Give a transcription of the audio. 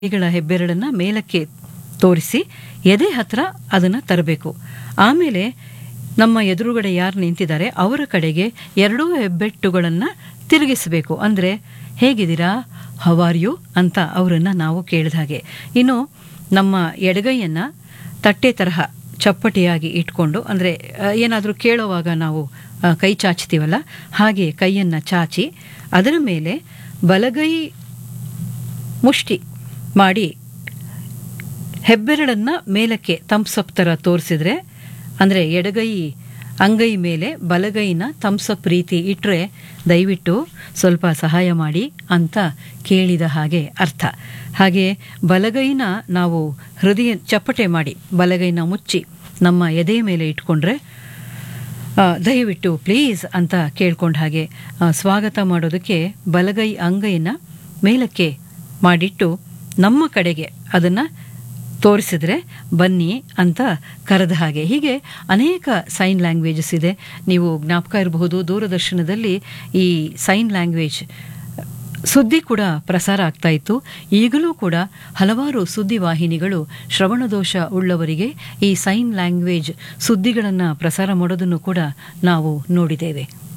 ಕೈಗಳ ಹೆಬ್ಬೆರಳನ್ನ ಮೇಲಕ್ಕೆ ತೋರಿಸಿ ಎದೆ ಹತ್ರ ಅದನ್ನು ತರಬೇಕು ಆಮೇಲೆ ನಮ್ಮ ಎದುರುಗಡೆ ಯಾರು ನಿಂತಿದ್ದಾರೆ ಅವರ ಕಡೆಗೆ ಎರಡೂ ಹೆಬ್ಬೆಟ್ಟುಗಳನ್ನು ತಿರುಗಿಸಬೇಕು ಅಂದರೆ ಹೇಗಿದ್ದೀರಾ ಹವಾರ್ಯು ಅಂತ ಅವರನ್ನು ನಾವು ಕೇಳಿದ ಹಾಗೆ ಇನ್ನು ನಮ್ಮ ಎಡಗೈಯನ್ನು ತಟ್ಟೆ ತರಹ ಚಪ್ಪಟೆಯಾಗಿ ಇಟ್ಕೊಂಡು ಅಂದರೆ ಏನಾದರೂ ಕೇಳುವಾಗ ನಾವು ಆ, ಕೈ ಚಾಚ್ತೀವಲ್ಲ ಹಾಗೆ ಕೈಯನ್ನು ಚಾಚಿ ಅದರ ಮೇಲೆ ಬಲಗೈ ಮುಷ್ಟಿ ಮಾಡಿ ಹೆಬ್ಬೆರಳನ್ನು ಮೇಲಕ್ಕೆ ಥಮ್ಸಪ್ ಥರ ತೋರಿಸಿದ್ರೆ ಅಂದರೆ ಎಡಗೈ ಅಂಗೈ ಮೇಲೆ ಬಲಗೈನ ಥಮ್ಸಪ್ ರೀತಿ ಇಟ್ಟರೆ ದಯವಿಟ್ಟು ಸ್ವಲ್ಪ ಸಹಾಯ ಮಾಡಿ ಅಂತ ಕೇಳಿದ ಹಾಗೆ ಅರ್ಥ ಹಾಗೆ ಬಲಗೈನ ನಾವು ಹೃದಯ ಚಪ್ಪಟೆ ಮಾಡಿ ಬಲಗೈನ ಮುಚ್ಚಿ ನಮ್ಮ ಎದೆ ಮೇಲೆ ಇಟ್ಕೊಂಡ್ರೆ ಆ, ದಯವಿಟ್ಟು ಪ್ಲೀಸ್ ಅಂತ ಕೇಳ್ಕೊಂಡ ಹಾಗೆ ಆ, ಸ್ವಾಗತ ಮಾಡೋದಕ್ಕೆ ಬಲಗೈ ಅಂಗೈನ ಮೇಲಕ್ಕೆ ಮಾಡಿಟ್ಟು ನಮ್ಮ ಕಡೆಗೆ ಅದನ್ನು ತೋರಿಸಿದ್ರೆ ಬನ್ನಿ ಅಂತ ಕರೆದ ಹಾಗೆ ಹೀಗೆ ಅನೇಕ ಸೈನ್ ಲ್ಯಾಂಗ್ವೇಜಸ್ ಇದೆ ನೀವು ಜ್ಞಾಪಕ ಇರಬಹುದು ದೂರದರ್ಶನದಲ್ಲಿ ಈ ಸೈನ್ ಲ್ಯಾಂಗ್ವೇಜ್ ಸುದ್ದಿ ಕೂಡ ಪ್ರಸಾರ ಆಗ್ತಾ ಇತ್ತು ಈಗಲೂ ಕೂಡ ಹಲವಾರು ಸುದ್ದಿ ವಾಹಿನಿಗಳು ಶ್ರವಣದೋಷ ಉಳ್ಳವರಿಗೆ ಈ ಸೈನ್ ಲ್ಯಾಂಗ್ವೇಜ್ ಸುದ್ದಿಗಳನ್ನು ಪ್ರಸಾರ ಮಾಡೋದನ್ನು ಕೂಡ ನಾವು ನೋಡಿದ್ದೇವೆ